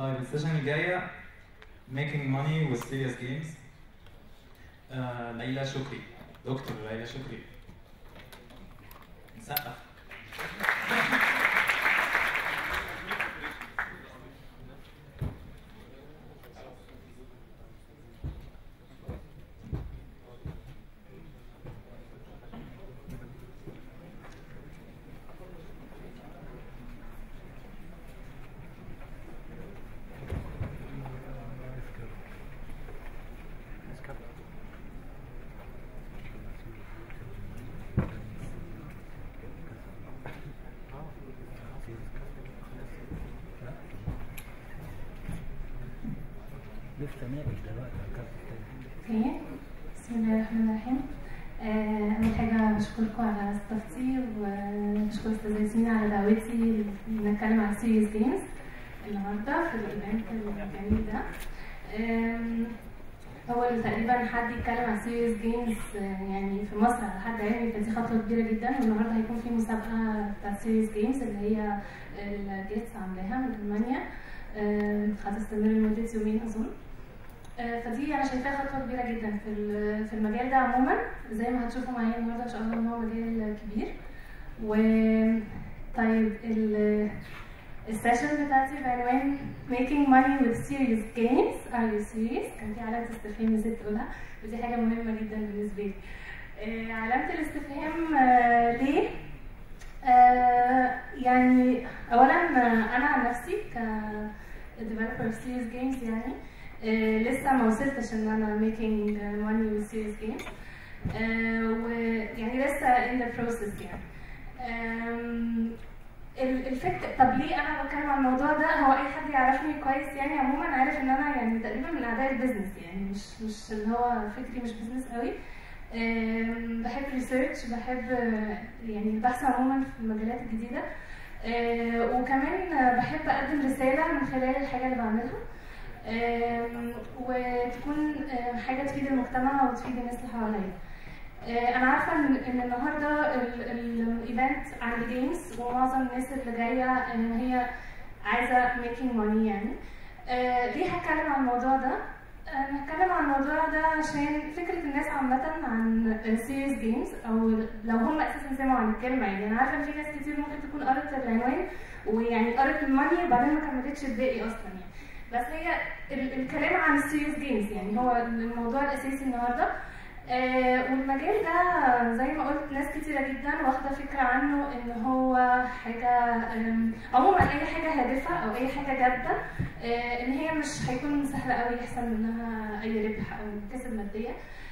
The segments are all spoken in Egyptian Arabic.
طيب السيشن الجاية making money with serious games آه ليلى شكري دكتور ليلى شكري نسقف لسه ناقش دلوقتي على الكارت التاني اوكي بسم الله الرحمن الرحيم آه، أول حاجة بشكركم على استضافتي وبشكر أستاذ ياسمين على دعوتي نتكلم عن سيريس جيمز النهاردة في الإيفنت الجميل ده آم، أول تقريبا حد يتكلم عن سيريس جيمز يعني في مصر على حد علمي فدي خطوة كبيرة جدا والنهاردة هيكون في مسابقة بتاعت سيريس جيمز اللي هي الجيتس عاملاها من ألمانيا آم، هتستمر لمدة يومين أظن آه، فدي انا شايفاها خطوه كبيره جدا في ال- في المجال ده عموما زي ما هتشوفوا معايا النهارده ان شاء الله ان هو مجال كبير و طيب ال السيشن بتاعتي بعنوان making money with serious games are you serious كان في علامة استفهام نسيت تقولها ودي حاجة مهمة جدا بالنسبة لي آه، علامة الاستفهام آه، ليه؟ آه، يعني أولا آه، أنا عن نفسي ك developer serious games يعني آه، لسه ما وصلتش ان انا making money with serious games آه، ويعني لسه in the process يعني آم، ال- الفكر طب ليه انا بتكلم عن الموضوع ده هو اي حد يعرفني كويس يعني عموما عارف ان انا يعني تقريبا من اعداء البيزنس يعني مش مش اللي هو فكري مش بيزنس قوي آم، بحب ريسيرش بحب آه، يعني البحث عموما في المجالات الجديده آه، وكمان آه، بحب اقدم رساله من خلال الحاجه اللي بعملها آم، وتكون آه، حاجه تفيد المجتمع وتفيد الناس اللي حواليا آه، انا عارفه ان إن النهارده الايفنت عن الجيمز ومعظم الناس اللي جايه ان هي عايزه making money يعني آه، ليه هتكلم عن الموضوع ده انا هتكلم عن الموضوع ده عشان فكره الناس عامه عن سيريس جيمز او لو هم اساسا سمعوا عن الكلمه يعني انا عارفه ان في ناس كتير ممكن تكون قرت العنوان ويعني قرت الماني وبعدين ما كملتش الباقي اصلا يعني بس هي ال- الكلام عن السيريس جيمز يعني هو الموضوع الاساسي النهارده آه والمجال ده زي ما قلت ناس كتيرة جدا واخدة فكرة عنه ان هو حاجة آم، عموما اي حاجة هادفة او اي حاجة جادة آه ان هي مش هيكون سهل قوي يحصل منها اي ربح او كسب مادية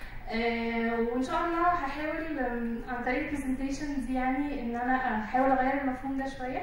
آه وان شاء الله هحاول آم، عن طريق البرزنتيشنز يعني ان انا احاول اغير المفهوم ده شوية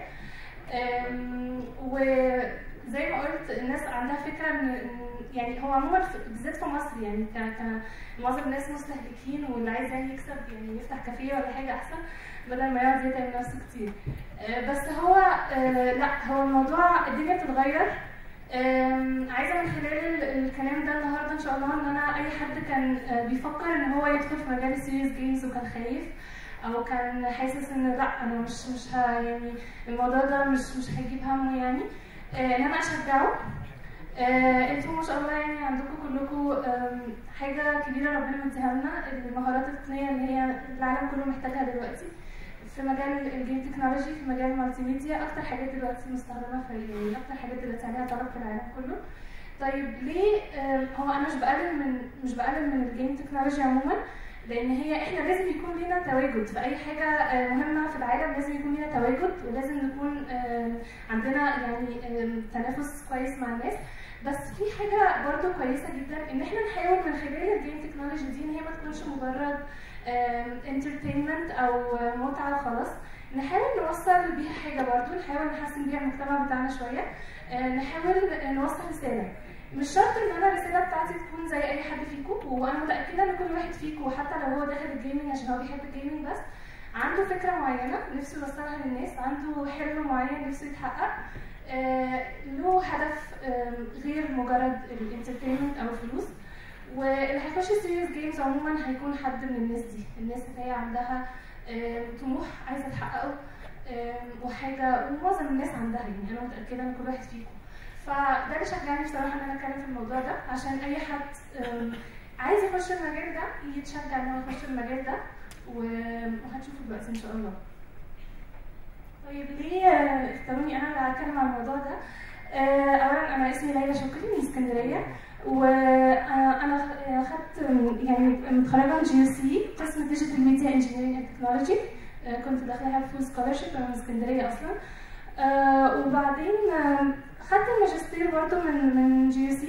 آم، وزي ما قلت الناس عندها فكره ان إن- يعني هو عموما في- بالذات في مصر يعني ك ك معظم الناس مستهلكين واللي عايز يعني يكسب يعني يفتح كافيه ولا حاجه احسن بدل ما يقعد يتعب نفسه كتير آه، بس هو آه، لا هو الموضوع الدنيا بتتغير آم، عايزه من خلال ال- الكلام ده النهارده ان شاء الله ان انا اي حد كان آه، بيفكر ان هو يدخل في مجال السيريس جيمز وكان خايف او كان حاسس ان لا انا مش مش ه يعني الموضوع ده مش مش هيجيب همه يعني آه، ان انا اشجعه آه، انتوا ما شاء الله يعني عندكم كلكم آم، حاجه كبيره ربنا مديها لنا المهارات التقنيه اللي هي العالم كله محتاجها دلوقتي في مجال الجيم تكنولوجي في مجال المالتي ميديا اكتر حاجات دلوقتي مستخدمه في يعني اكتر حاجات دلوقتي عليها طلب في العالم كله طيب ليه آم، هو انا مش بقلل من مش بقلل من الجيم تكنولوجي عموما لان هي احنا لازم يكون لينا تواجد في اي حاجه آه، مهمه في العالم لازم يكون لينا تواجد ولازم نكون آم، عندنا يعني آم، تنافس كويس مع الناس بس في حاجه برضو كويسه جدا ان احنا نحاول من خلال الجيم تكنولوجي دي ان هي ما تكونش مجرد انترتينمنت او آه، متعه وخلاص نحاول نوصل بيها حاجه برضو نحاول نحسن بيها المجتمع بتاعنا شويه آه، نحاول نوصل رساله مش شرط ان انا الرساله بتاعتي تكون زي اي حد فيكم وانا متاكده ان كل واحد فيكم حتى لو هو داخل الجيمنج عشان هو بيحب الجيمنج بس عنده فكره معينه نفسه يوصلها للناس عنده حلم معين نفسه يتحقق آه، له هدف آم، غير مجرد الانترتينمنت او الفلوس واللي هيخش سيريس جيمز عموما هيكون حد من الناس دي الناس اللي هي عندها آم، طموح عايزه تحققه آم، وحاجه ومعظم الناس عندها يعني انا متاكده ان كل واحد فيكم فده اللي شجعني بصراحه ان انا اتكلم في الموضوع ده عشان اي حد أم، عايز يخش المجال ده يتشجع ان هو يخش المجال ده و- وهنشوفه دلوقتي ان شاء الله. طيب ليه آه، اختاروني انا اللي هتكلم عن الموضوع ده؟ آه، اولا انا اسمي ليلى شكري من اسكندريه وانا خدت يعني متخرجه من جي سي قسم ديجيتال ميديا انجينيرنج اند تكنولوجي كنت داخلها فول سكولرشيب انا من اسكندريه اصلا آه، وبعدين آه، خدت الماجستير برضه من من جي سي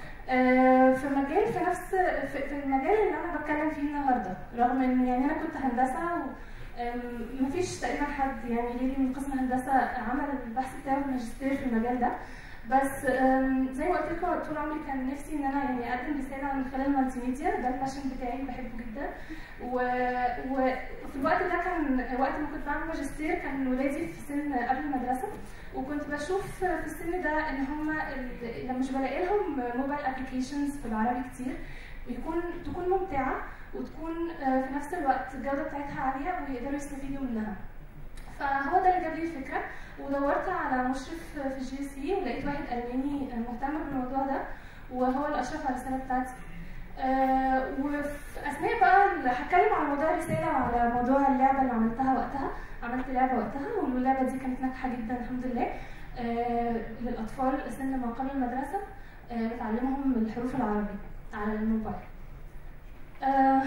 في مجال في نفس في في المجال اللي انا بتكلم فيه النهارده رغم ان يعني انا كنت هندسه و أم، مفيش تقريبا حد يعني غيري من قسم هندسه عمل البحث بتاعه في الماجستير في المجال ده بس أم، زي ما قلت لكم طول عمري كان نفسي ان انا يعني اقدم رساله من خلال المالتي ميديا ده الباشن بتاعي بحبه جدا و... وفي الوقت ده كان وقت ما كنت بعمل ماجستير كان ولادي في سن قبل المدرسه وكنت بشوف في السن ده ان هم ال- لما مش بلاقي لهم موبايل ابلكيشنز في العربي كتير ويكون تكون ممتعه وتكون آه، في نفس الوقت الجوده بتاعتها عاليه ويقدروا يستفيدوا منها فهو ده اللي جاب لي الفكره ودورت على مشرف في الجي سي ولقيت واحد الماني مهتم بالموضوع ده وهو اللي اشرف على الرساله بتاعتي آه وفي اثناء بقى اللي هتكلم عن موضوع الرساله وعلى موضوع اللعبه اللي عملتها وقتها عملت لعبه وقتها واللعبه دي كانت ناجحه جدا الحمد لله آه للاطفال سن ما قبل المدرسه آه بتعلمهم الحروف العربي على الموبايل آه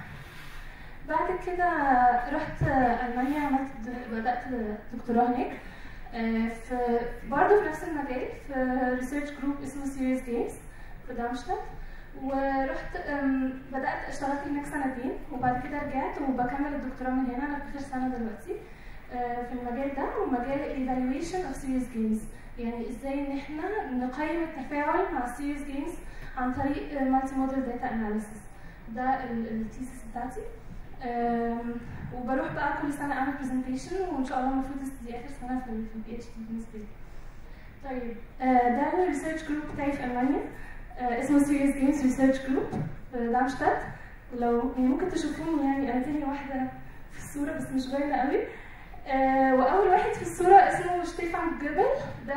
بعد كده رحت المانيا عملت بدات دكتوراه هناك آه، في برضه في نفس المجال في ريسيرش جروب اسمه سيريس جيمز في دارمشتات ورحت أم، بدات اشتغلت هناك سنتين وبعد كده رجعت وبكمل الدكتوراه من هنا انا في اخر سنه دلوقتي آه، في المجال ده ومجال الايفالويشن اوف سيريس جيمز يعني ازاي ان احنا نقيم التفاعل مع السيريس جيمز عن طريق مالتي موديل داتا اناليسيس ده التيسيس بتاعتي أم، وبروح بقى كل سنه اعمل برزنتيشن وان شاء الله المفروض دي اخر سنه في البي اتش دي بالنسبه لي طيب آه، ده الريسيرش جروب بتاعي في المانيا آه، اسمه سيريس جيمز ريسيرش جروب في دارمشتات لو يعني ممكن تشوفوني يعني انا تاني واحده في الصوره بس مش باينه قوي آه، واول واحد في الصوره اسمه شتيفان جبل ده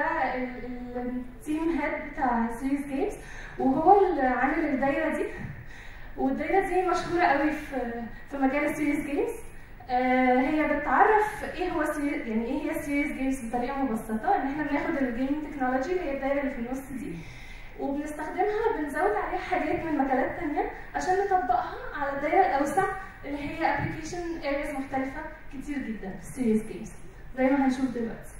التيم هيد بتاع سيريس جيمز وهو اللي عامل الدايره دي والدايره دي مشهوره قوي في في مجال السيريس جيمز آه، هي بتعرف ايه هو سيريس يعني ايه هي السيريس جيمز بطريقه مبسطه ان احنا بناخد الجيم تكنولوجي اللي هي الدايره اللي في النص دي وبنستخدمها بنزود عليها حاجات من مجالات تانية عشان نطبقها على الدايره الاوسع اللي هي ابلكيشن ارياز مختلفه كتير جدا في السيريس جيمز زي ما هنشوف دلوقتي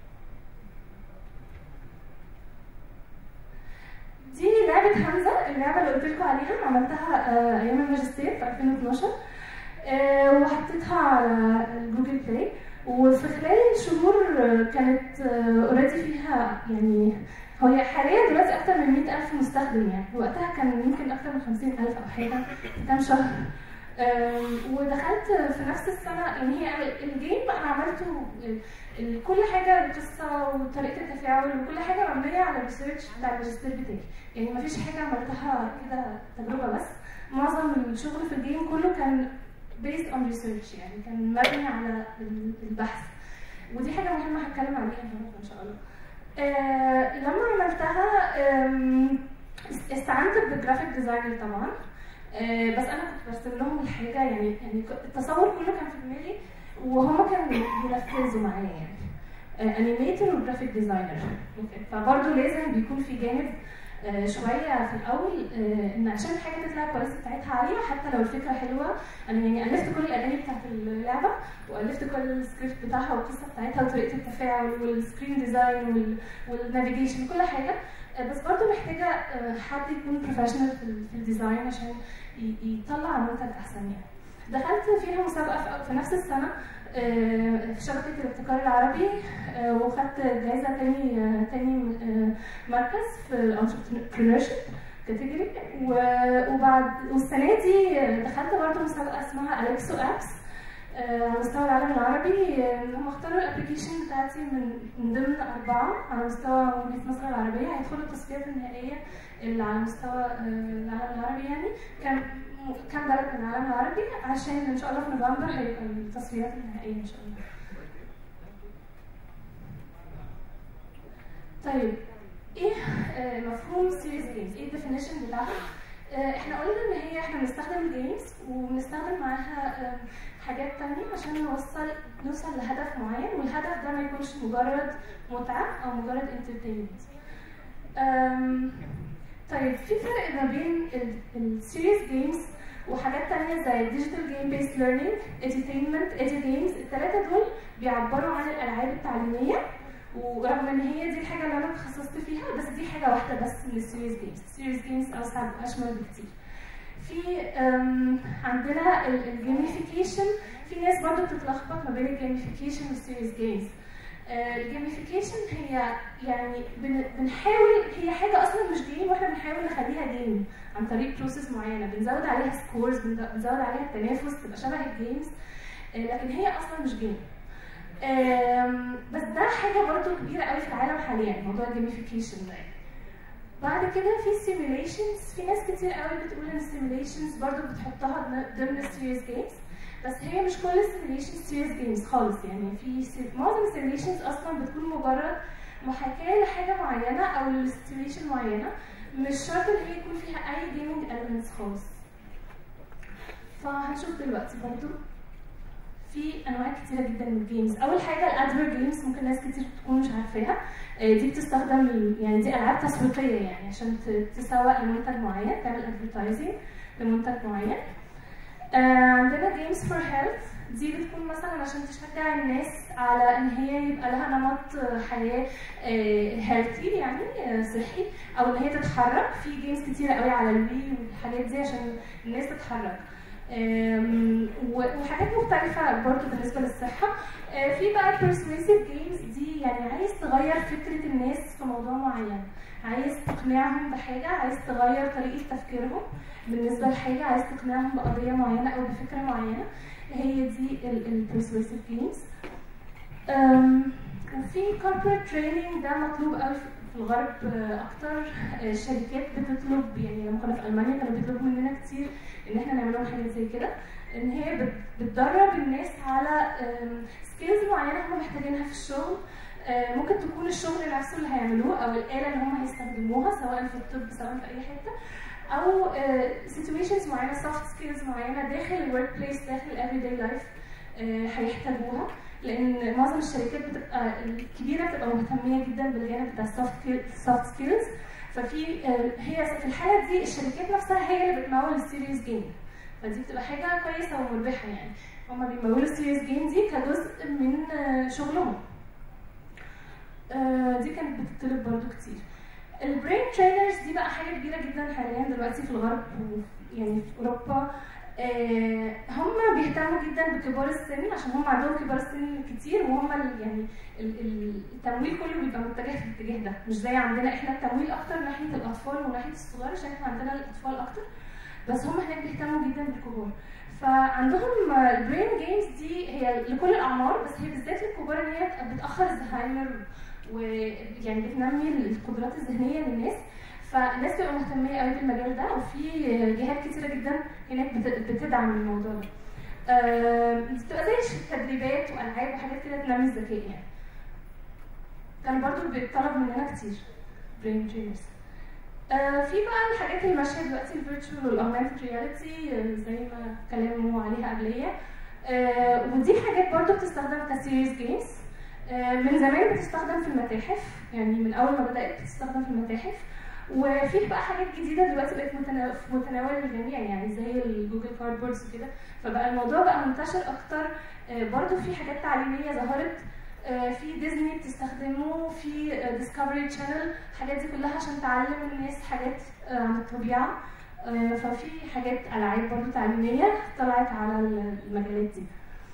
دي لعبة حمزة اللعبة اللي قلت لكم عليها عملتها آه، أيام الماجستير في 2012 آه، وحطيتها على جوجل بلاي وفي خلال شهور آه، كانت اوريدي فيها يعني هي حاليا دلوقتي أكتر من 100000 مستخدم يعني وقتها كان يمكن أكتر من 50000 أو حاجة في كام شهر آم، ودخلت في نفس السنة يعني هي الجيم أنا عملته ال- ال- كل حاجة القصة وطريقة التفاعل وكل حاجة مبنية على الريسيرش بتاع الماجستير بتاعي يعني مفيش حاجة عملتها كده تجربة بس معظم الشغل في الجيم كله كان based on research يعني كان مبني على ال- البحث ودي حاجة مهمة هتكلم عليها النهارده إن شاء الله. آه لما عملتها آم، است- استعنت بالجرافيك ديزاينر طبعا آه بس انا كنت برسم لهم الحاجه يعني يعني ك- التصور كله كان في دماغي وهما كانوا بينفذوا معايا يعني انيميتر وجرافيك ديزاينر فبرضه لازم بيكون في جانب آه، شويه في الاول آه، ان عشان الحاجه تطلع الكواليتي بتاعتها عاليه حتى لو الفكره حلوه انا يعني الفت كل الاغاني بتاعت اللعبه والفت كل السكريبت بتاعها والقصه بتاعتها وطريقه التفاعل والسكرين ديزاين وال- والنافيجيشن كل حاجه آه، بس برضه محتاجه آه، حد يكون بروفيشنال في ال- في الديزاين عشان ي- يطلع منتج احسن يعني دخلت فيها مسابقه في- في نفس السنه آه، في شبكه الابتكار العربي آه، وخدت جايزه تاني آه، تاني آه، مركز في الانتربرينور شيب كاتيجوري وبعد والسنه دي آه، دخلت برضه مسابقه اسمها اليكسو ابس آه، على مستوى العالم العربي آه، هم اختاروا الابلكيشن بتاعتي من من ضمن اربعه على مستوى مدينه مصر العربيه هيدخلوا التصفيات النهائيه اللي على مستوى آه، العالم العربي يعني كان كام بلد من العالم العربي عشان ان شاء الله في نوفمبر هيبقى التصفيات النهائيه ان شاء الله. طيب ايه آه، مفهوم سيريس جيمز ايه الديفينيشن بتاعها آه، احنا قلنا ان هي احنا بنستخدم الجيمز وبنستخدم معاها آه، حاجات تانية عشان نوصل نوصل لهدف معين والهدف ده ما يكونش مجرد متعة او مجرد انترتينمنت طيب في فرق ما بين السيريس جيمز وحاجات تانية زي الديجيتال جيم بيست ليرنينج اديتينمنت ادي جيمز الثلاثة دول بيعبروا عن الالعاب التعليمية ورغم ان هي دي الحاجه اللي انا اتخصصت فيها بس دي حاجه واحده بس من السيريس جيمز السيريس جيمز اوسع اشمل بكتير في أم، عندنا الجيميفيكيشن في ناس برضو بتتلخبط ما بين الجيميفيكيشن والسيريس جيمز الجيميفيكيشن هي يعني بن- بنحاول هي حاجه اصلا مش جيم واحنا بنحاول نخليها جيم عن طريق بروسيس معينه بنزود عليها سكورز بنزود عليها التنافس تبقى شبه الجيمز آه، لكن هي اصلا مش جيم آم، بس ده حاجه برضو كبيره قوي في العالم حاليا موضوع الجيميفيكيشن ده بعد كده في سيميليشنز في ناس كتير قوي بتقول ان السيميليشنز برضو بتحطها ضمن- ضمن السيريس جيمز بس هي مش كل السيميليشنز سيريس جيمز خالص يعني في سي- معظم السيميليشنز اصلا بتكون مجرد محاكاه لحاجه معينه او لسيتويشن معينه مش شرط ان هي يكون فيها اي جيمنج elements خالص فهنشوف دلوقتي برضو في انواع كتيره جدا من الجيمز اول حاجه الادفر جيمز ممكن ناس كتير تكون مش عارفاها آه، دي بتستخدم يعني دي العاب تسويقيه يعني عشان ت- تسوق لمنتج معين تعمل ادفرتايزنج لمنتج معين آه، عندنا جيمز فور هيلث دي بتكون مثلا عشان تشجع الناس على ان هي يبقى لها نمط آه، حياه هيلثي يعني آه، صحي او ان هي تتحرك في جيمز كتيره قوي على الوي والحاجات دي عشان الناس تتحرك أم، و- وحاجات مختلفة برضو بالنسبة للصحة أه، في بقى persuasive games دي يعني عايز تغير فكرة الناس في موضوع معين عايز تقنعهم بحاجة عايز تغير طريقة تفكيرهم بالنسبة لحاجة عايز تقنعهم بقضية معينة أو بفكرة معينة هي دي ال ال persuasive games أم، وفي corporate training ده مطلوب قوي في الغرب أه، أكتر أه، الشركات بتطلب يعني لما كنا في ألمانيا كانوا بيطلبوا مننا كتير ان احنا نعمل لهم حاجات زي كده ان هي بت- بتدرب الناس على سكيلز معينه هم محتاجينها في الشغل آه، ممكن تكون الشغل نفسه اللي هيعملوه او الاله اللي هم هيستخدموها سواء في الطب سواء في اي حته او سيتويشنز معينه سوفت سكيلز معينه داخل الورك بليس داخل الافري داي لايف هيحتاجوها لان معظم الشركات بتبقى الكبيره بتبقى مهتميه جدا بالجانب بتاع السوفت سكيلز ففي آه، هي في الحاله دي الشركات نفسها هي اللي بتمول السيريس جيم فدي بتبقى حاجه كويسه ومربحه يعني هما بيمولوا السيريس جيم دي كجزء من آه، شغلهم آه، دي كانت بتطلب برضو كتير البرين ترينرز دي بقى حاجه كبيره جدا حاليا دلوقتي في الغرب يعني في اوروبا آه، هم بيهتموا جدا بكبار السن عشان هم عندهم كبار السن كتير وهم ال- يعني ال- ال- التمويل كله بيبقى متجه في الاتجاه ده مش زي عندنا احنا التمويل اكتر ناحيه الاطفال وناحيه الصغار عشان احنا عندنا الاطفال اكتر بس هم هناك بيهتموا جدا بالكبار فعندهم البرين جيمز دي هي لكل الاعمار بس هي بالذات للكبار ان هي بتاخر الزهايمر ويعني بتنمي القدرات الذهنيه للناس فالناس بتبقى مهتميه قوي بالمجال ده وفي جهات كتيره جدا هناك بت- بتدعم الموضوع ده آه، بتبقى زي تدريبات والعاب وحاجات كده تنمي الذكاء يعني كان برضو بيطلب مننا كتير برين ترينرز آه، في بقى الحاجات اللي ماشيه دلوقتي الفيرتشوال والاوجمانتد رياليتي زي ما اتكلموا عليها قبليه آه، ودي حاجات برضو بتستخدم كسيريس جيمز من زمان بتستخدم في المتاحف يعني من اول ما بدات بتستخدم في المتاحف وفي بقى حاجات جديده دلوقتي بقت متنا- في متناول الجميع يعني زي الجوجل كاردبوردز وكده فبقى الموضوع بقى منتشر اكتر آه، برضو في حاجات تعليميه ظهرت آه، في ديزني بتستخدمه في ديسكفري تشانل الحاجات دي كلها عشان تعلم الناس حاجات آه، عن الطبيعه آه، ففي حاجات العاب برضو تعليميه طلعت على المجالات دي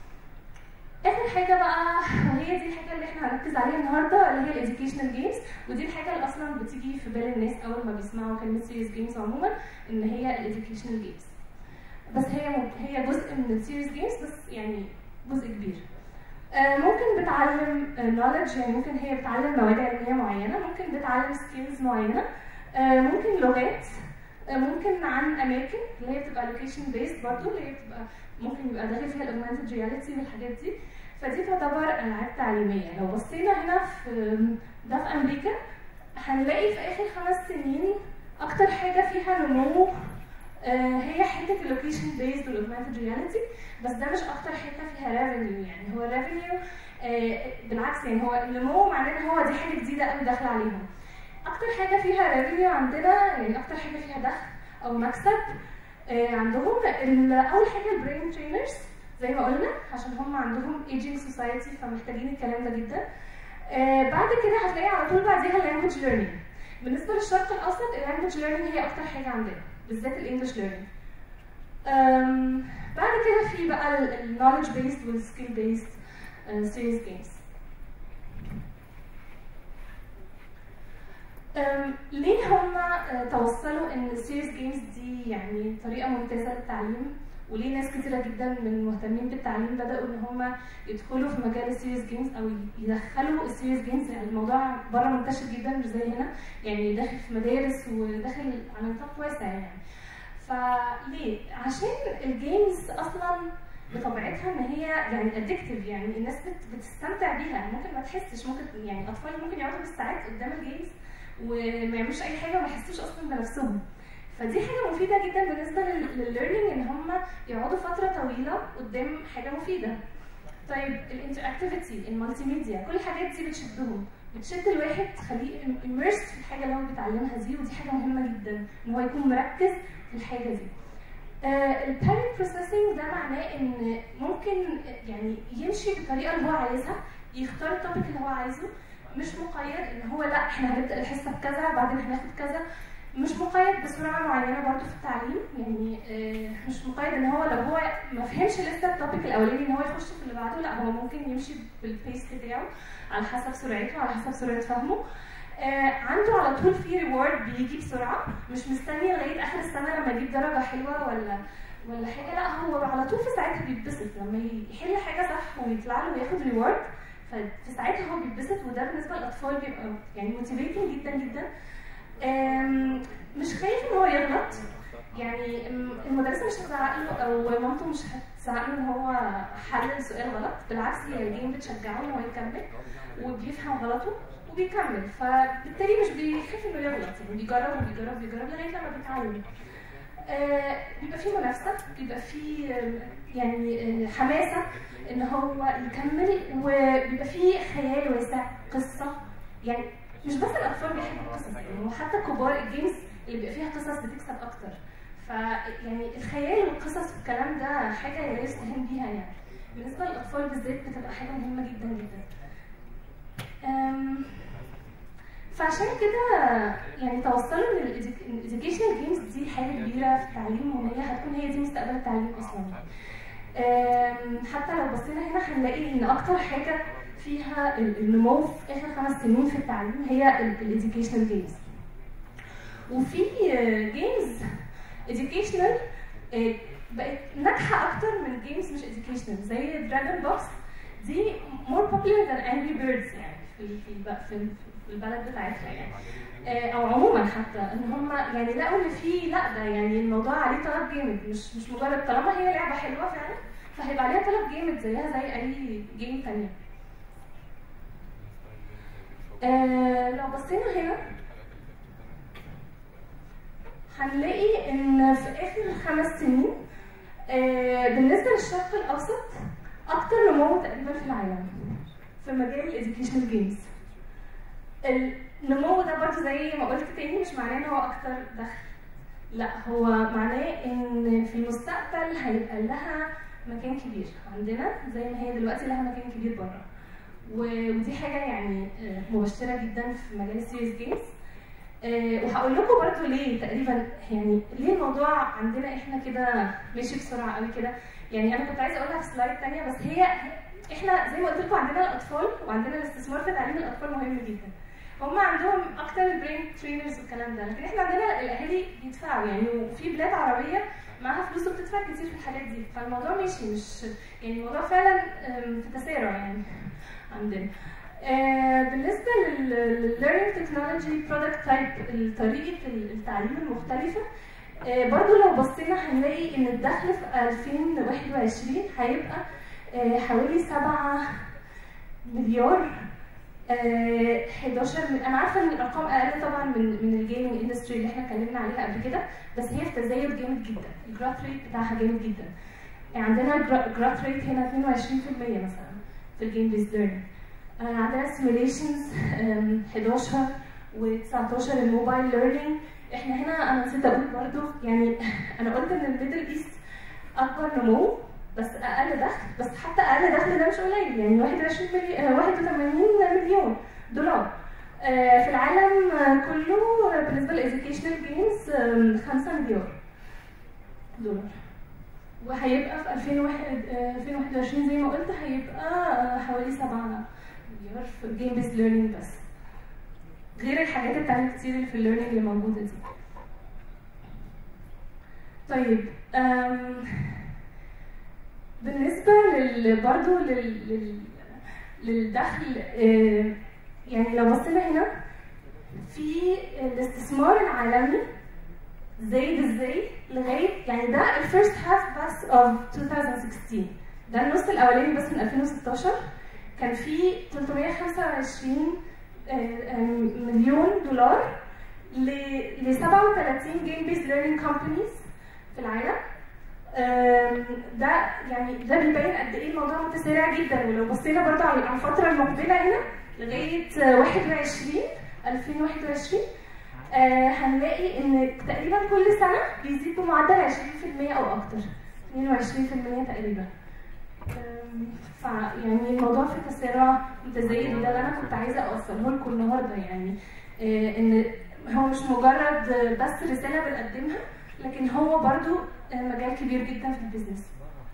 اخر حاجه بقى وهي دي الحاجه اللي احنا هنركز عليها النهارده اللي هي الاديوكيشنال جيمز ودي الحاجه اللي اصلا بتيجي في بال الناس اول ما بيسمعوا كلمه سيريس جيمز عموما ان هي الاديوكيشنال جيمز بس هي هي جزء من السيريس جيمز بس يعني جزء كبير آه، ممكن بتعلم نولج يعني ممكن هي بتعلم مواد علميه معينه ممكن بتعلم سكيلز معينه آه، ممكن لغات آه، ممكن عن اماكن اللي هي بتبقى لوكيشن بيست برضه اللي هي بتبقى ممكن يبقى داخل فيها الاوجمانتد رياليتي والحاجات دي فدي تعتبر العاب تعليميه لو بصينا هنا في ده في امريكا هنلاقي في اخر خمس سنين اكتر حاجه فيها نمو آه، هي حته اللوكيشن بيزد والاوجمانتد رياليتي بس ده مش اكتر حته فيها ريفينيو يعني هو الريفينيو بالعكس يعني هو النمو معناه ان هو دي حاجه جديده قوي داخله عليهم اكتر حاجه فيها ريفينيو عندنا يعني اكتر حاجه فيها دخل او مكسب آه، عندهم ال- اول حاجه البرين ترينرز زي ما قلنا عشان هم عندهم ايجينج سوسايتي فمحتاجين الكلام ده جدا آه، بعد كده هتلاقي على طول بعديها اللانجوج ليرنينج بالنسبه للشرق الاوسط اللانجوج ليرنينج هي اكتر حاجه عندنا بالذات الانجلش ليرنينج بعد كده في بقى النولج بيست والسكيل بيست سيريس جيمز ليه هم توصلوا ان السيريس جيمز دي يعني طريقه ممتازه للتعليم وليه ناس كتيره جدا من المهتمين بالتعليم بداوا ان هم يدخلوا في مجال السيريس جيمز او يدخلوا السيريس جيمز يعني الموضوع بره منتشر جدا مش زي هنا يعني داخل في مدارس وداخل على نطاق واسع يعني فليه؟ عشان الجيمز اصلا بطبيعتها ان هي يعني ادكتيف يعني الناس بت- بتستمتع بيها ممكن ما تحسش ممكن يعني اطفال ممكن يقعدوا بالساعات قدام الجيمز وما يعملوش اي حاجه وما يحسوش اصلا بنفسهم فدي حاجه مفيده جدا بالنسبه للليرنينج ان هم يقعدوا فتره طويله قدام حاجه مفيده طيب الانتراكتيفيتي المالتي ميديا كل الحاجات دي بتشدهم بتشد الواحد تخليه immersed في الحاجه اللي هو بيتعلمها دي ودي حاجه مهمه جدا ان هو يكون مركز في الحاجه دي البارنت بروسيسنج ده معناه ان ممكن يعني يمشي بالطريقه اللي هو عايزها يختار التوبيك اللي هو عايزه مش مقيد ان هو لا احنا هنبدا الحصه بكذا بعدين هناخد كذا مش مقيد بسرعه معينه برضه في التعليم يعني آه، مش مقيد ان هو لو هو ما فهمش لسه التوبيك الاولاني ان هو يخش في اللي بعده لا هو ممكن يمشي بالبيس بتاعه على حسب سرعته على حسب سرعه فهمه آه، عنده على طول في ريورد بيجي بسرعه مش مستني لغايه اخر السنه لما يجيب درجه حلوه ولا ولا حاجه لا هو على طول في ساعتها بيتبسط لما يحل حاجه صح ويطلع له وياخد ريورد ففي ساعتها هو بيتبسط وده بالنسبه للاطفال بيبقى يعني موتيفيتنج جدا جدا آم، مش خايف ان هو يغلط يعني م- المدرسه مش هتزعق له او مامته مش هتزعق له ان هو حل السؤال غلط بالعكس هي الجيم بتشجعه ان هو يكمل وبيفهم غلطه وبيكمل فبالتالي مش بيخاف انه يغلط يعني بيجرب وبيجرب وبيجرب لغايه لما بيتعلم آه، بيبقى فيه منافسه بيبقى فيه آه، يعني آه، حماسه ان هو يكمل وبيبقى فيه خيال واسع قصه يعني مش بس الاطفال بيحبوا القصص يعني وحتى كبار الجيمز اللي بيبقى فيها قصص بتكسب اكتر فيعني الخيال والقصص والكلام ده حاجه لا يستهان بيها يعني بالنسبه للاطفال بالذات بتبقى حاجه مهمه جدا جدا أم، فعشان كده يعني توصلوا ان الاديوكيشنال جيمز دي حاجه كبيره في التعليم وان هي هتكون هي دي مستقبل التعليم اصلا أم، حتى لو بصينا هنا هنلاقي ان اكتر حاجه فيها ال- النمو في اخر خمس سنين في التعليم هي الاديوكيشنال جيمز وفي جيمز educational آه، بقت ناجحه اكتر من جيمز مش educational زي دراجون بوكس دي more popular than Angry Birds يعني في في الب- في في البلد بتاعتها يعني آه، او عموما حتى ان هم يعني لقوا ان في لا ده يعني الموضوع عليه طلب جامد مش مش مجرد طالما هي لعبه حلوه فعلا فهيبقى عليها طلب جامد زيها زي اي جيم تانية آه لو بصينا هنا هنلاقي ان في اخر خمس سنين آه بالنسبه للشرق الاوسط اكتر نمو تقريبا في العالم في مجال الاديوكيشنال جيمز النمو ده برضه زي ما قلت تاني مش معناه ان هو اكتر دخل لا هو معناه ان في المستقبل هيبقى لها مكان كبير عندنا زي ما هي دلوقتي لها مكان كبير بره و- ودي حاجه يعني آه، مبشره جدا في مجال السيريس جيمز آه، وهقول لكم برضو ليه تقريبا يعني ليه الموضوع عندنا احنا كده ماشي بسرعه قوي كده يعني انا كنت عايزه اقولها في سلايد تانية بس هي احنا زي ما قلت لكم عندنا الاطفال وعندنا الاستثمار في تعليم الاطفال مهم جدا هم عندهم اكتر البرين ترينرز والكلام ده لكن احنا عندنا الاهالي بيدفعوا يعني وفي بلاد عربيه معاها فلوس وبتدفع كتير في الحاجات دي فالموضوع ماشي مش يعني الموضوع فعلا آم، في تسارع يعني عندنا آه، بالنسبه للليرنينج تكنولوجي برودكت تايب طريقه التعليم المختلفه آه، برضو لو بصينا هنلاقي ان الدخل في 2021 هيبقى آه، حوالي 7 مليار آه، 11 من انا عارفه ان الارقام اقل طبعا من من الجيمنج اندستري اللي احنا اتكلمنا عليها قبل كده بس هي في تزايد جامد جدا الجراث ريت بتاعها جامد جدا يعني عندنا جراث ريت هنا 22% مثلا في الجيم بيز ليرنينج عندنا سيميليشنز 11 و19 الموبايل ليرنينج احنا هنا انا نسيت اقول برضو يعني انا قلت ان الميدل ايست اكبر نمو بس اقل دخل بس حتى اقل دخل ده مش قليل يعني 21 مليون 81 مليون دولار آه، في العالم آه، كله آه، بالنسبه للايديوكيشنال جيمز 5 مليار دولار وهيبقى في 2001 آه، 2021 زي ما قلت هيبقى آه، حوالي 7 مليار في الجيم بيز ليرنينج بس غير الحاجات التانية كتير اللي في الليرنينج اللي موجودة دي طيب أم بالنسبة لل برضه لل... لل... للدخل آه، يعني لو بصينا هنا في الاستثمار العالمي زايد ازاي لغايه يعني ده الفيرست هاف بس اوف 2016 ده النص الاولاني بس من 2016 كان في 325 آه، آه، مليون دولار ل ل 37 جيم بيز ليرنينج كومبانيز في العالم آم، ده يعني ده بيبين قد ايه الموضوع متسارع جدا ولو بصينا برضه على على الفتره المقبله هنا لغايه آه، 21 2021 آه، هنلاقي ان تقريبا كل سنه بيزيد بمعدل 20% او اكتر 22% تقريبا آم، فيعني الموضوع في تسارع متزايد وده اللي انا كنت عايزه اوصله لكم النهارده يعني آه، ان هو مش مجرد آه، بس رساله بنقدمها لكن هو برضو آه، مجال كبير جدا في البيزنس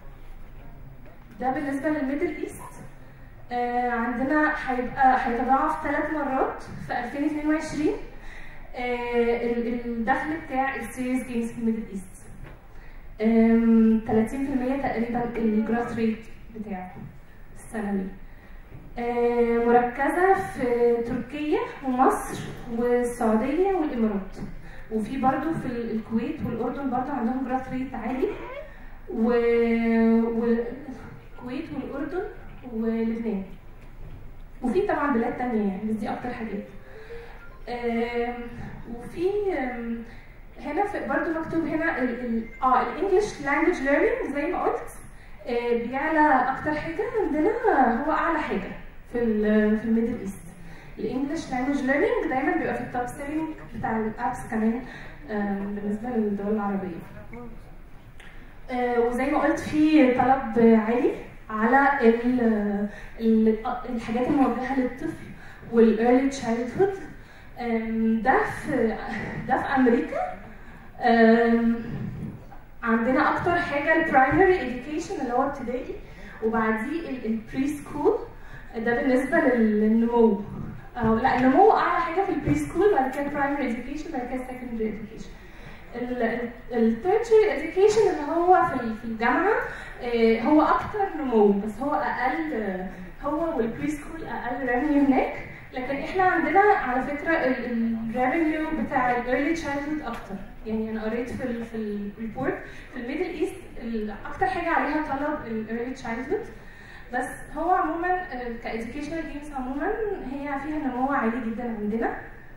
ده بالنسبه للميدل ايست آه، عندنا هيبقى هيتضاعف ثلاث مرات في 2022 آه، ال- الدخل بتاع السيريس جيمز في الميدل ايست آم، 30% تقريبا الجراث ريت بتاعه السنوي آه، مركزة في تركيا ومصر والسعودية والإمارات وفي برضو في ال- الكويت والأردن برضو عندهم جراث ريت عالي و... والكويت والأردن ولبنان وفي طبعا بلاد تانية يعني بس دي أكتر حاجات آم، وفي آم، هنا في برضو مكتوب هنا ال ال اه الانجلش لانجوج ليرنينج زي ما قلت آه، بيعلى اكتر حاجه عندنا هو اعلى حاجه في ال في الميدل ايست الانجلش لانجوج ليرنينج دايما بيبقى في التوب سيلينج بتاع الابس كمان آم، بالنسبه للدول العربيه آه، وزي ما قلت في طلب عالي على ال- ال- الحاجات الموجهه للطفل والايرلي تشايلدهود ده في ده في امريكا آم، عندنا اكتر حاجه البرايمري education اللي هو ابتدائي وبعديه البري سكول ده بالنسبه لل- للنمو أو لا النمو اعلى حاجه في البري سكول بعد كده برايمري education بعد كده secondary education التيرشري education اللي هو في ال- في الجامعه آه، هو اكتر نمو بس هو اقل آه، هو والبري سكول اقل ريفينيو هناك لكن احنا عندنا على فكره الريفينيو بتاع الايرلي تشايلدهود اكتر يعني انا قريت في ال في الريبورت في الميدل ايست اكتر حاجه عليها طلب الايرلي تشايلدهود بس هو عموما كايديوكيشنال جيمز عموما هي فيها نمو عالي جدا عندنا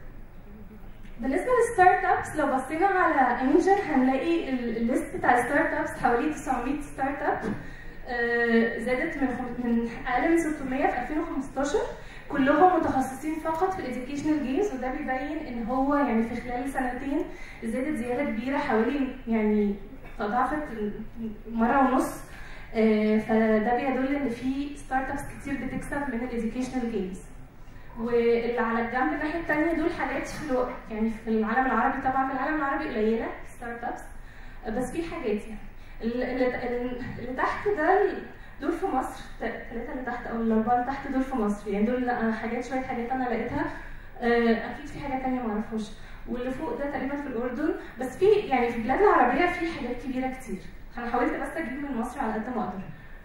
بالنسبه للستارت ابس لو بصينا على انجن هنلاقي ال- الليست بتاع الستارت ابس حوالي 900 ستارت اب آه، زادت من خم- من اقل من 600 في 2015 كلهم متخصصين فقط في الاديوكيشنال جيمز وده بيبين ان هو يعني في خلال سنتين زادت زياده كبيره حوالي يعني تضاعفت مره ونص آه، فده بيدل ان في ستارت ابس كتير بتكسب من الاديوكيشنال جيمز واللي على الجنب الناحيه الثانيه دول حاجات في الو... يعني في العالم العربي طبعا في العالم العربي قليله ستارت ابس بس في حاجات يعني اللي, اللي اللي تحت ده دول في مصر الثلاثه اللي تحت او الاربعه اللي تحت دول في مصر يعني دول آه، حاجات شويه حاجات انا لقيتها آه، اكيد في حاجات تانية معرفهاش واللي فوق ده تقريبا في الاردن بس في يعني في البلاد العربيه في حاجات كبيره كتير انا حاولت بس اجيب من مصر على قد ما اقدر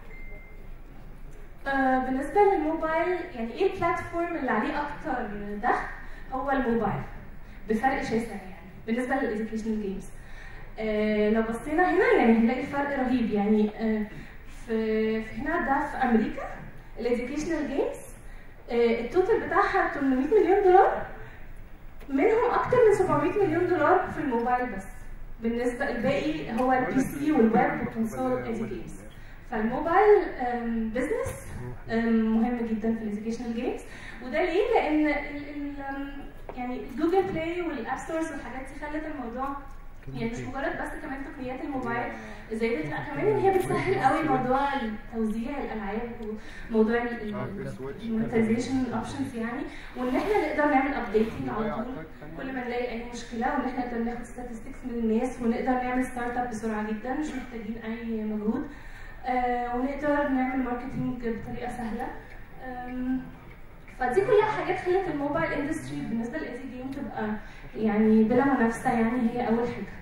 آه، بالنسبه للموبايل يعني ايه البلاتفورم اللي عليه اكتر دخل هو الموبايل بفرق شاسع يعني بالنسبه للإديوكيشنال جيمز آه لو بصينا هنا يعني هنلاقي فرق رهيب يعني آه في, في هنا ده في امريكا الإديوكيشنال جيمز آه، التوتال بتاعها 800 مليون دولار منهم اكتر من 700 مليون دولار في الموبايل بس بالنسبه الباقي هو البي سي والويب والكونسول ادي جيمز فالموبايل بزنس مهم جدا في الاديوكيشنال جيمز وده ليه؟ لان ال ال يعني جوجل بلاي والاب ستورز والحاجات دي خلت الموضوع يعني مش مجرد بس كمان تقنيات الموبايل زادت لا كمان ان هي بتسهل قوي موضوع توزيع الالعاب وموضوع المونتايزيشن اوبشنز يعني وان احنا نقدر نعمل ابديتنج على طول كل ما نلاقي اي مشكله وان احنا نقدر ناخد statistics من الناس ونقدر نعمل ستارت اب بسرعه جدا مش محتاجين اي مجهود آه ونقدر نعمل ماركتنج بطريقه سهله آم، فدي كلها حاجات خلت الموبايل اندستري بالنسبه للاي جيم تبقى يعني بلا منافسه يعني هي اول حاجه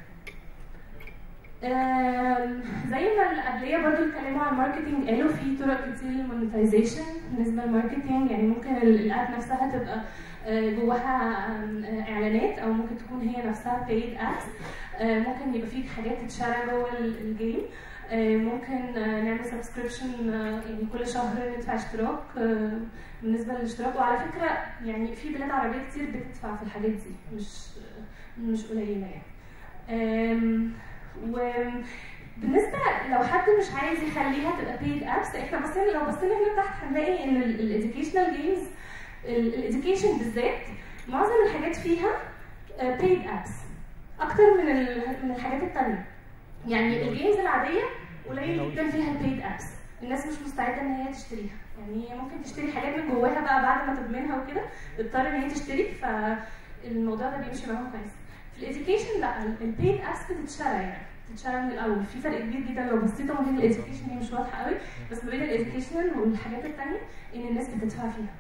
آم، زي ما اللي قبليه برضو اتكلموا عن الماركتينج قالوا في طرق كتير للمونتايزيشن بالنسبه للماركتينج يعني ممكن ال- الاب نفسها تبقى آه، جواها آم، آه، اعلانات او ممكن تكون هي نفسها paid ads آه، ممكن يبقى في حاجات تتشرى جوه ال- الجيم آه، ممكن آه، نعمل سبسكريبشن يعني كل شهر ندفع اشتراك آه، بالنسبه للاشتراك وعلى فكره يعني في بلاد عربيه كتير بتدفع في الحاجات دي مش مش قليله يعني آم، وبالنسبه لو حد مش عايز يخليها تبقى paid apps احنا بصينا لو بصينا هنا تحت هنلاقي ان الاديوكيشنال جيمز الاديوكيشن بالذات معظم الحاجات فيها آه، paid apps اكتر من ال- من الحاجات التانية يعني الجيمز العاديه قليل جدا فيها البيد ابس الناس مش مستعده ان هي تشتريها يعني هي ممكن تشتري حاجات من جواها بقى بعد ما تضمنها وكده تضطر ان هي تشتري فالموضوع ده بيمشي معاهم كويس في الاديوكيشن لا البيد ابس بتتشرى يعني بتتشرى من الاول في فرق كبير جدا لو بصيتوا ما بين الاديوكيشن هي مش واضحه قوي بس ما بين الاديوكيشنال والحاجات التانية ان الناس بتدفع فيها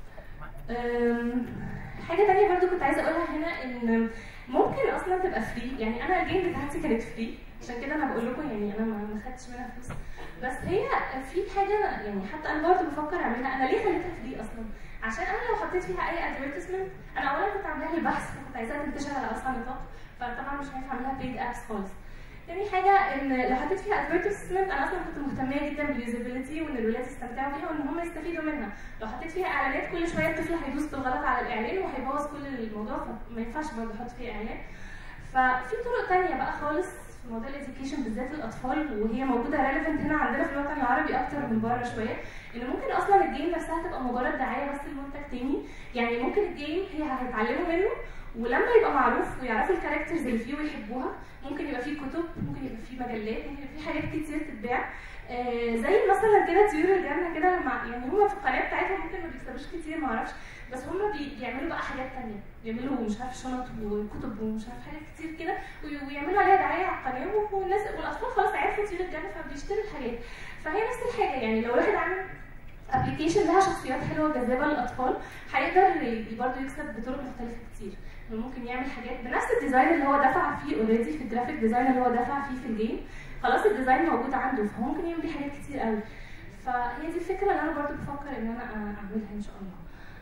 أم، حاجه تانية برضو كنت عايزه اقولها هنا ان ممكن اصلا تبقى فري يعني انا الجيم بتاعتي كانت فري عشان كده انا بقول لكم يعني انا ما ما خدتش منها فلوس بس هي في حاجه يعني حتى انا برضه بفكر اعملها انا ليه خليتها فري اصلا عشان انا لو حطيت فيها اي ادفرتسمنت انا اولا كنت عاملاها للبحث فكنت عايزاها تنتشر على اسرع نطاق فطبعا مش هينفع اعملها بيد ابس خالص تاني حاجة ان لو حطيت فيها ادفرتسمنت انا اصلا كنت مهتمية جدا باليوزابيلتي وان الولاد يستمتعوا بيها وان هم يستفيدوا منها لو حطيت فيها اعلانات كل شوية الطفل هيدوس بالغلط على الاعلان وهيبوظ كل الموضوع فما ينفعش برضه احط فيها اعلان ففي طرق تانية بقى خالص في موضوع الاديوكيشن بالذات للاطفال وهي موجوده ريليفنت هنا عندنا في الوطن العربي اكتر من بره شويه ان ممكن اصلا الجيم نفسها تبقى مجرد دعايه بس لمنتج تاني يعني ممكن الجيم هي هيتعلموا منه ولما يبقى معروف ويعرفوا الكاركترز اللي فيه ويحبوها ممكن يبقى فيه كتب ممكن يبقى فيه مجلات ممكن يبقى فيه حاجات كتير تتباع آه زي مثلا كده طيور الجنه كده مع يعني هم في القناه بتاعتهم ممكن ما بيكسبوش كتير ما اعرفش بس هم بي بيعملوا بقى حاجات تانية بيعملوا مش عارف شنط وكتب ومش عارف حاجات كتير كده وي- ويعملوا عليها دعايه على القناه والناس والاطفال خلاص عرفوا طيور الجنه فبيشتروا الحاجات فهي نفس الحاجه يعني لو واحد عامل ابلكيشن لها شخصيات حلوه وجذابه للاطفال هيقدر ي- برضه يكسب بطرق مختلفه كتير إنه ممكن يعمل حاجات بنفس الديزاين اللي هو دفع فيه اوريدي في الجرافيك ديزاين اللي هو دفع فيه في الجيم خلاص الديزاين موجود عنده فهو ممكن يعمل بيه حاجات كتير قوي فهي دي الفكره اللي انا برضه بفكر ان انا اعملها ان شاء الله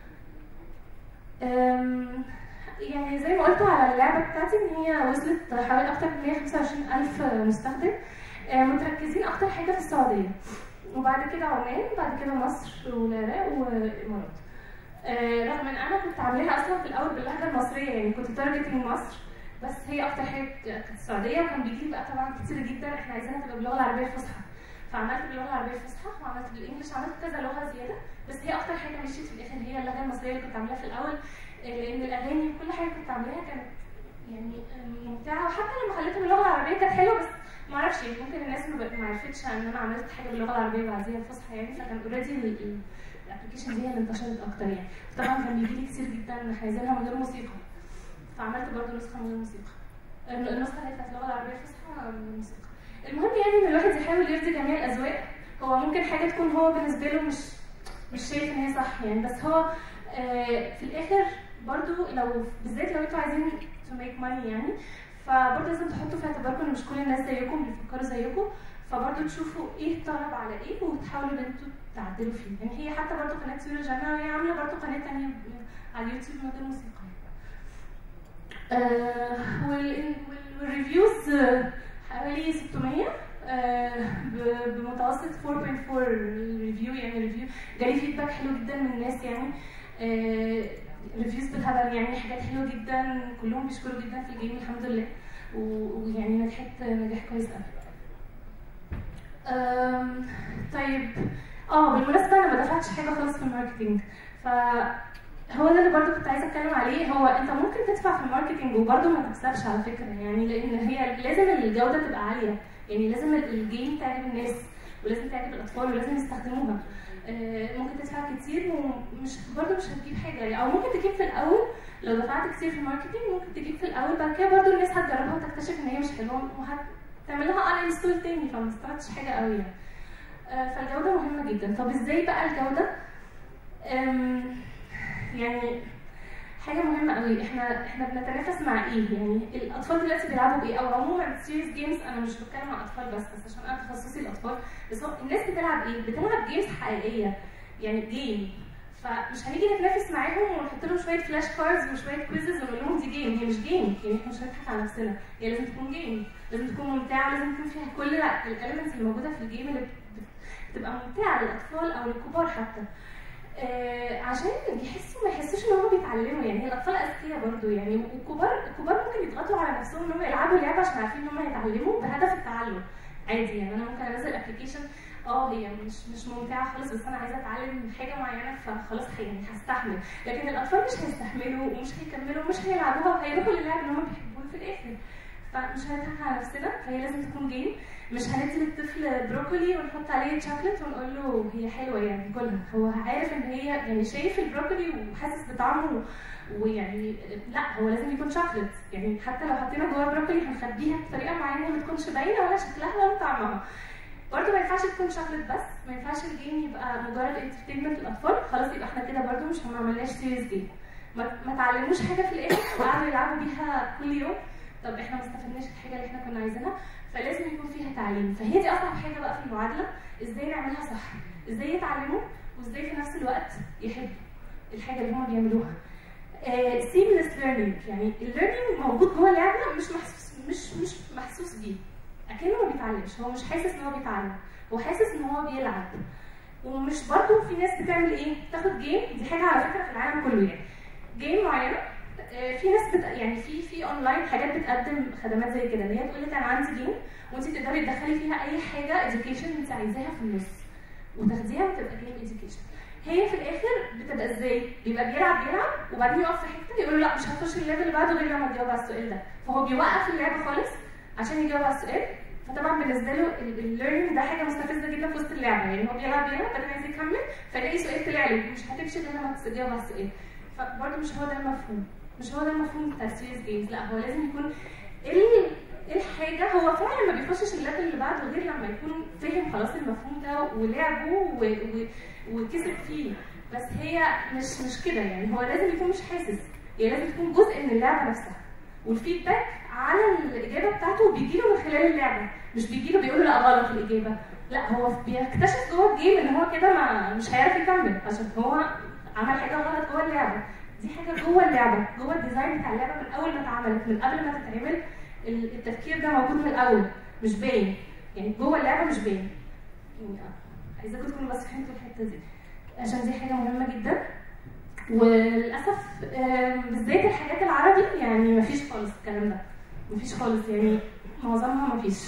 أم، يعني زي ما قلت على اللعبه بتاعتي ان هي وصلت حوالي اكتر من 125 الف مستخدم أه، متركزين اكتر حاجه في السعوديه وبعد كده عمان بعد كده مصر والعراق والامارات آه، رغم ان انا كنت عاملاها اصلا في الاول باللهجه المصريه يعني كنت تارجتنج مصر بس هي اكتر حاجه كانت السعوديه وكان بيجي لي بقى طبعا كتير جدا احنا عايزينها تبقى باللغه العربيه الفصحى فعملت باللغه العربيه الفصحى وعملت بالانجلش عملت كذا لغه زياده بس هي اكتر حاجه مشيت في الاخر هي اللهجه المصريه اللي كنت عاملاها في الاول آه، لان الاغاني وكل حاجه كنت عاملاها كانت يعني آه، ممتعه وحتى لما خليتها باللغه العربيه كانت حلوه بس ما اعرفش يعني ممكن الناس ما بق- ما عرفتش ان انا عملت حاجه باللغه العربيه بعديها الفصحى يعني فكان اوريدي الابلكيشن دي هي اللي انتشرت اكتر يعني طبعا كان بيجي لي كتير جدا عايزينها من غير موسيقى فعملت برضه نسخه من غير موسيقى النسخه اللي بتاعت اللغه العربيه الفصحى من موسيقى المهم يعني ان الواحد يحاول يرضي جميع الاذواق هو ممكن حاجه تكون هو بالنسبه له مش مش شايف ان هي صح يعني بس هو آه في الاخر برضو لو بالذات لو انتوا عايزين to make money يعني فبرضه لازم تحطوا في اعتباركم ان مش كل الناس زيكم بيفكروا زيكم فبرضه تشوفوا ايه الطلب على ايه وتحاولوا ان انتوا تعدلوا فيه يعني هي حتى برضه قناه سوري جانا هي عامله برضه قناه تانية على اليوتيوب من غير موسيقى آه وال- وال- والريفيوز آه، حوالي 600 آه، ب- بمتوسط 4.4 ريفيو يعني ريفيو جالي فيدباك حلو جدا من الناس يعني ريفيوز بالهبل يعني حاجات حلوه جدا كلهم بيشكروا جدا في الجيم الحمد لله و- ويعني نجحت نجاح كويس قوي أم، طيب اه بالمناسبه انا ما دفعتش حاجه خالص في الماركتينج ف هو ده اللي برضو كنت عايزه اتكلم عليه هو انت ممكن تدفع في الماركتينج وبرضو ما تكسبش على فكره يعني لان هي لازم الجوده تبقى عاليه يعني لازم الجيم تعجب الناس ولازم تعجب الاطفال ولازم يستخدموها آه، ممكن تدفع كتير ومش برضو مش هتجيب حاجه يعني او ممكن تجيب في الاول لو دفعت كتير في الماركتينج ممكن تجيب في الاول بعد كده برضو الناس هتجربها وتكتشف ان هي مش حلوه وهتعمل لها ان انستول تاني فما استفدتش حاجه قوي يعني آه، فالجوده مهمه جدا طب ازاي بقى الجوده أم، يعني حاجه مهمه قوي احنا احنا بنتنافس مع ايه يعني الاطفال دلوقتي بيلعبوا بايه او عموما سيريس جيمز انا مش بتكلم عن اطفال بس بس عشان انا تخصصي الاطفال بس هو الناس بتلعب ايه بتلعب جيمز حقيقيه يعني جيم فمش هنيجي نتنافس معاهم ونحط لهم شويه فلاش كاردز وشويه كويزز ونقول لهم دي جيم هي مش جيم يعني احنا مش هنضحك على نفسنا هي لازم تكون جيم لازم تكون ممتعه ولازم يكون فيها كل الاليمنتس اللي موجوده في الجيم اللي بت- بتبقى ممتعه للاطفال او للكبار حتى آه، عشان يحسوا ما يحسوش ان هم بيتعلموا يعني هي الاطفال اذكياء برضو يعني والكبار الكبار ممكن يضغطوا على نفسهم ان هم يلعبوا لعبه عشان عارفين ان هم هيتعلموا بهدف التعلم عادي يعني انا ممكن انزل ابلكيشن اه هي مش مش ممتعه خالص بس انا عايزه اتعلم حاجه معينه فخلاص هي- يعني هستحمل لكن الاطفال مش هيستحملوا ومش هيكملوا ومش هيلعبوها وهيروحوا للعب اللي هم بيحبوه في الاخر فمش هنضحك على نفسنا فهي لازم تكون جيم مش هندي للطفل بروكولي ونحط عليه شوكليت ونقول له هي حلوه يعني كلها هو عارف ان هي يعني شايف البروكولي وحاسس بطعمه ويعني لا هو لازم يكون شوكليت يعني حتى لو حطينا جوه بروكولي هنخبيها بطريقه معينه ما تكونش باينه ولا شكلها ولا طعمها برضه ما ينفعش تكون شوكليت بس ما ينفعش الجيم يبقى مجرد انترتينمنت للاطفال خلاص يبقى احنا كده برضه مش ما عملناش سيريس جيم ما ما تعلموش حاجه في الاخر وقعدوا يلعبوا بيها كل يوم طب احنا ما استفدناش الحاجه اللي احنا كنا عايزينها فلازم يكون فيها تعليم فهي دي اصعب حاجه بقى في المعادله ازاي نعملها صح ازاي يتعلموا وازاي في نفس الوقت يحبوا الحاجه اللي هم بيعملوها سيملس ليرنينج يعني الليرنينج موجود جوه اللعبه مش محسوس مش مش محسوس بيه اكنه ما بيتعلمش هو مش حاسس ان هو بيتعلم هو حاسس ان هو بيلعب ومش برضه في ناس بتعمل ايه تاخد جيم دي حاجه على فكره في العالم كله يعني جيم معينه آه، في ناس بت... يعني في في اونلاين حاجات بتقدم خدمات زي كده ان هي تقول لك انا عندي جيم وانت تقدري تدخلي فيها اي حاجه اديوكيشن انت عايزاها في النص وتاخديها وتبقى جيم اديوكيشن هي في الاخر بتبقى ازاي؟ بيبقى بيلعب بيلعب وبعدين يقف في حته يقول له لا مش هخش الليفل اللي بعده غير لما تجاوب على السؤال ده فهو بيوقف اللعبه خالص عشان يجاوب على السؤال فطبعا بالنسبه له الليرنينج ده حاجه مستفزه جدا في وسط اللعبه يعني هو بيلعب بيلعب بعدين عايز يكمل فيلاقي سؤال طلع له مش هتمشي غير لما تجاوب على السؤال فبرضه مش هو ده المفهوم مش هو ده المفهوم بتاع السيريس جيمز لا هو لازم يكون ال- الحاجه هو فعلا ما بيخشش الليفل اللي بعده غير لما يكون فهم خلاص المفهوم ده ولعبه و... و... وكسب فيه بس هي مش مش كده يعني هو لازم يكون مش حاسس هي لازم تكون جزء من اللعبه نفسها والفيدباك على الاجابه بتاعته بيجي له من خلال اللعبه مش بيجي له بيقول له لا غلط الاجابه لا هو بيكتشف جوه الجيم ان هو كده ما مش هيعرف يكمل عشان هو عمل حاجه غلط جوه اللعبه دي حاجه جوه اللعبه جوه الديزاين بتاع اللعبه من اول ما اتعملت من قبل ما تتعمل ال- التفكير ده موجود من الاول مش باين يعني جوه اللعبه مش باين يعني آه، عايزاكم تكونوا بس فهمتوا الحته دي عشان دي حاجه مهمه جدا وللاسف آم، بالذات الحاجات العربي يعني مفيش خالص الكلام ده مفيش خالص يعني معظمها مفيش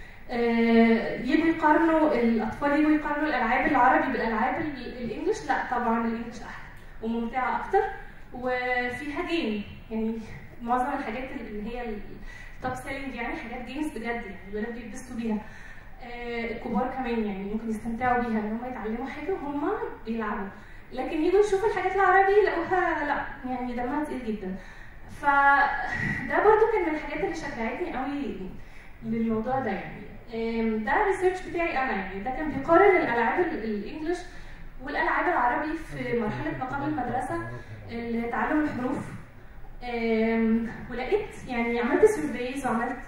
آه، يجوا يقارنوا الاطفال يجوا يقارنوا الالعاب العربي بالالعاب ال- الانجليش لا طبعا الانجليش احلى وممتعه اكتر وفيها جيم يعني معظم الحاجات اللي هي التوب سيلينج يعني حاجات جيمز بجد يعني الولاد بيتبسطوا بيها آه، الكبار كمان يعني ممكن يستمتعوا بيها ان هم يتعلموا حاجه وهم بيلعبوا لكن يجوا يشوفوا الحاجات العربي يلاقوها لا يعني دمها تقيل جدا فده برضو كان من الحاجات اللي شجعتني قوي للموضوع ده يعني آم، ده الريسيرش بتاعي انا يعني ده كان بيقارن الالعاب ال- الانجليش والالعاب العربي في مرحله ما قبل المدرسه لتعلم الحروف آم، ولقيت يعني عملت سيرفيز وعملت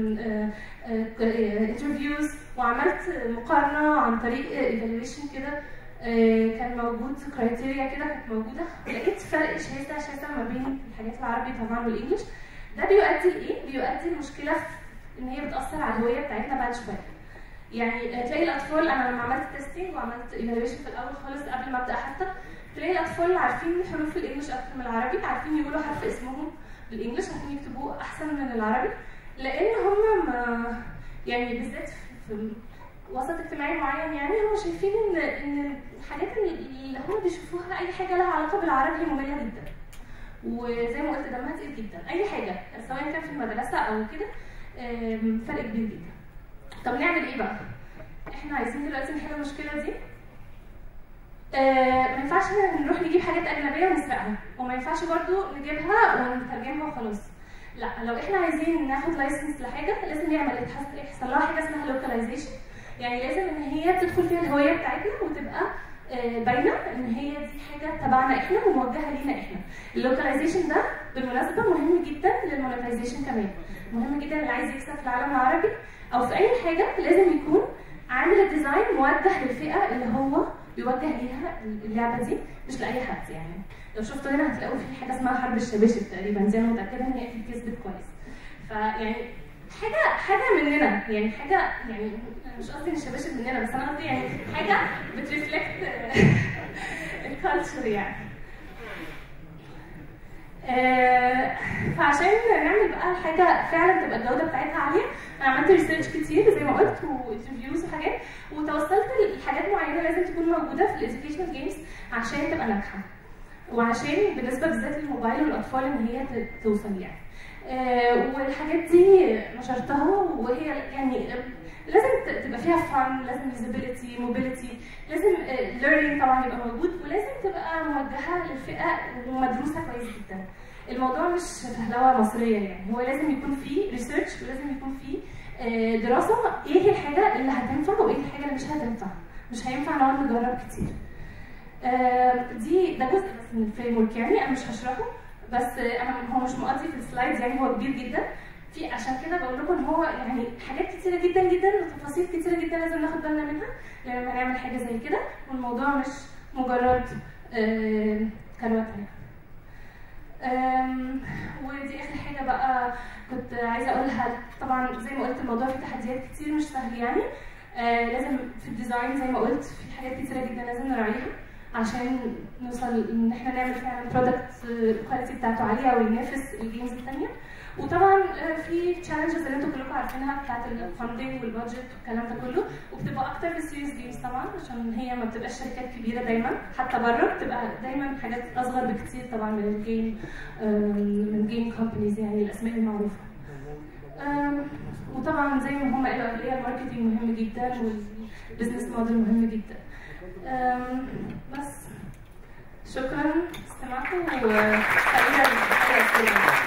انترفيوز وعملت مقارنه عن طريق ايفالويشن كده آه، كان موجود كرايتيريا كده كانت موجوده لقيت فرق شاسع شاسع ما بين الحاجات العربي طبعا والانجليش ده بيؤدي لايه؟ بيؤدي لمشكله في ان هي بتاثر على الهويه بتاعتنا بعد شويه يعني تلاقي الاطفال انا لما عملت تيستنج وعملت ايفالويشن في الاول خالص قبل ما ابدا حتى تلاقي الاطفال عارفين حروف الانجليش اكتر من العربي عارفين يقولوا حرف اسمهم بالانجليش عارفين يكتبوه احسن من العربي لان هم ما يعني بالذات في وسط اجتماعي معين يعني هم شايفين ان ان الحاجات اللي هم بيشوفوها اي حاجه لها علاقه بالعربي ممله جدا وزي ما قلت دمها تقيل جدا اي حاجه سواء كان في المدرسه او كده آم، فرق كبير جدا طب نعمل ايه بقى احنا عايزين دلوقتي نحل المشكله دي آه، ما ينفعش نروح نجيب حاجات اجنبيه ونسرقها وما ينفعش برضو نجيبها ونترجمها وخلاص لا لو احنا عايزين ناخد لايسنس لحاجه لازم نعمل يتحس- يحصل لها حاجه اسمها لوكاليزيشن يعني لازم ان هي تدخل فيها الهويه بتاعتنا وتبقى آه، باينه ان هي دي حاجه تبعنا احنا وموجهه لينا احنا اللوكاليزيشن ده بالمناسبه مهم جدا للمونetization كمان مهم جدا اللي عايز يكسب في العالم العربي او في اي حاجه لازم يكون عامل الديزاين موجه للفئه اللي هو بيوجه ليها اللعبه دي مش لاي حد يعني لو شفتوا هنا هتلاقوا في حاجه اسمها حرب الشباشب تقريبا دي انا متاكده ان هي اكيد كسبت كويس فيعني حاجه حاجه مننا يعني حاجه يعني أنا مش قصدي ان الشباشب مننا بس انا قصدي يعني حاجه بترفلكت الكالتشر يعني آه، فعشان نعمل بقى حاجه فعلا تبقى الجوده بتاعتها عاليه انا عملت ريسيرش كتير زي ما قلت وانترفيوز وحاجات وتوصلت لحاجات معينه لازم تكون موجوده في الاديوكيشنال جيمز عشان تبقى ناجحه وعشان بالنسبه بالذات للموبايل والاطفال ان هي ت- توصل يعني آه، والحاجات دي نشرتها وهي يعني لازم ت- تبقى فيها فن لازم فيزيبيليتي موبيليتي لازم ليرنينج طبعا يبقى موجود ولازم تبقى موجهه للفئه ومدروسه كويس جدا الموضوع مش فهلوه مصريه يعني هو لازم يكون فيه ريسيرش ولازم يكون فيه آه، دراسه ايه الحاجه اللي هتنفع وايه الحاجه اللي مش هتنفع مش هينفع نقعد نجرب كتير آه، دي ده جزء بس من الفريم ورك يعني انا مش هشرحه بس آه، انا هو مش مقضي في السلايدز يعني هو كبير جدا في عشان كده بقول لكم ان هو يعني حاجات كتيره جدا جدا وتفاصيل كتيره جدا لازم ناخد بالنا منها لما نعمل حاجه زي كده والموضوع مش مجرد آه، كروته يعني. أم، ودي اخر حاجه بقى كنت عايزه اقولها طبعا زي ما قلت الموضوع فيه تحديات كتير مش سهل يعني آه لازم في الديزاين زي ما قلت في حاجات كتيره جدا لازم نراعيها عشان نوصل ان احنا نعمل فعلا برودكت الكواليتي بتاعته عاليه وينافس الجيمز الثانيه وطبعا آه، في تشالنجز اللي انتوا كلكم عارفينها بتاعت الفاندنج والبادجت والكلام ده كله وبتبقى اكتر في السيريس جيمز طبعا عشان هي ما بتبقاش شركات كبيره دايما حتى بره بتبقى دايما حاجات اصغر بكتير طبعا من الجيم آم، من جيم كومبانيز يعني الاسماء المعروفه آم، وطبعا زي ما هم قالوا قبل الماركتنج مهم جدا والبزنس موديل مهم جدا آم، بس شكرا استمعتوا وخلينا نتحدث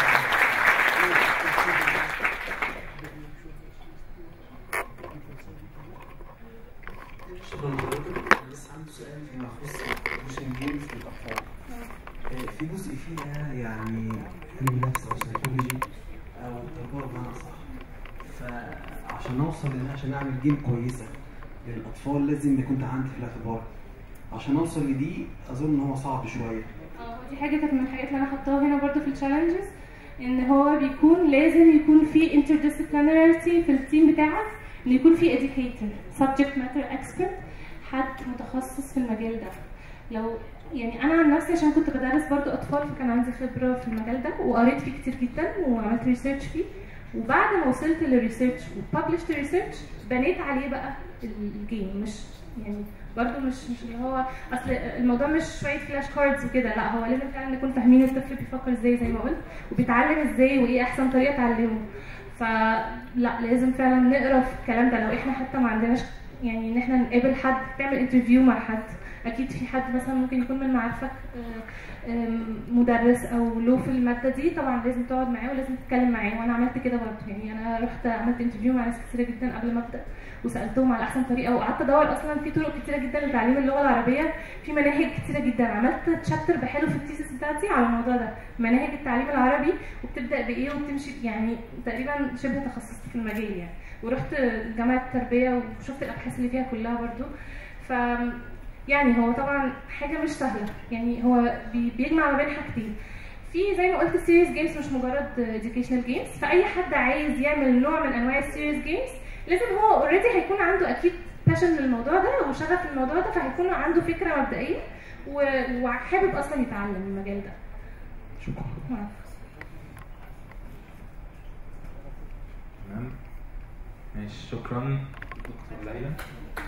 شكرا لحضرتك انا بس عندي سؤال فيما يخص موشن جيمز للاطفال آه، في جزء فيها يعني علم نفس او سيكولوجي او تجارب بمعنى صح فعشان اوصل ان عشان اعمل جيم كويسه للاطفال لازم يكون عندي في الاعتبار عشان اوصل لدي اظن ان هو صعب شويه اه ودي حاجه كانت من الحاجات اللي انا حطاها هنا برضو في التشالنجز ان هو بيكون لازم يكون في interdisciplinarity في التيم بتاعك ان يكون في educator subject matter expert حد متخصص في المجال ده لو يعني انا عن نفسي عشان كنت بدرس برضو اطفال فكان عندي خبره في المجال ده وقريت فيه كتير جدا وعملت ريسيرش فيه وبعد ما وصلت للريسيرش وببلشت ريسيرش بنيت عليه بقى الجيم مش يعني برضه مش مش اللي هو اصل الموضوع مش شويه فلاش كاردز وكده لا هو لازم فعلا نكون فاهمين الطفل بيفكر ازاي زي ما قلت وبيتعلم ازاي وايه احسن طريقه تعلمه فلا لازم فعلا نقرا في الكلام ده لو احنا حتى ما عندناش يعني ان احنا نقابل حد تعمل انترفيو مع حد اكيد في حد مثلا ممكن يكون من معارفك آه، آم، مدرس او له في الماده دي طبعا لازم تقعد معاه ولازم تتكلم معاه وانا عملت كده برضه يعني انا رحت عملت انترفيو مع ناس كتيره جدا قبل ما ابدا وسالتهم على احسن طريقه وقعدت ادور اصلا في طرق كتيره جدا لتعليم اللغه العربيه في مناهج كتيره جدا عملت تشابتر بحاله في التيسس بتاعتي على الموضوع ده مناهج التعليم العربي وبتبدا بايه وبتمشي يعني تقريبا شبه تخصصت في المجال يعني ورحت جامعه التربيه وشفت الابحاث اللي فيها كلها برضو ف يعني هو طبعا حاجه مش سهله يعني هو بي- بيجمع ما بين حاجتين في زي ما قلت السيريس جيمز مش مجرد educational جيمز فاي حد عايز يعمل نوع من انواع السيريس جيمز لازم هو اوريدي هيكون عنده اكيد باشن للموضوع ده وشغف للموضوع ده فهيكون عنده فكره مبدئيه و- وحابب اصلا يتعلم المجال ده شكرا نعم. تمام ماشي شكرا دكتور ليلى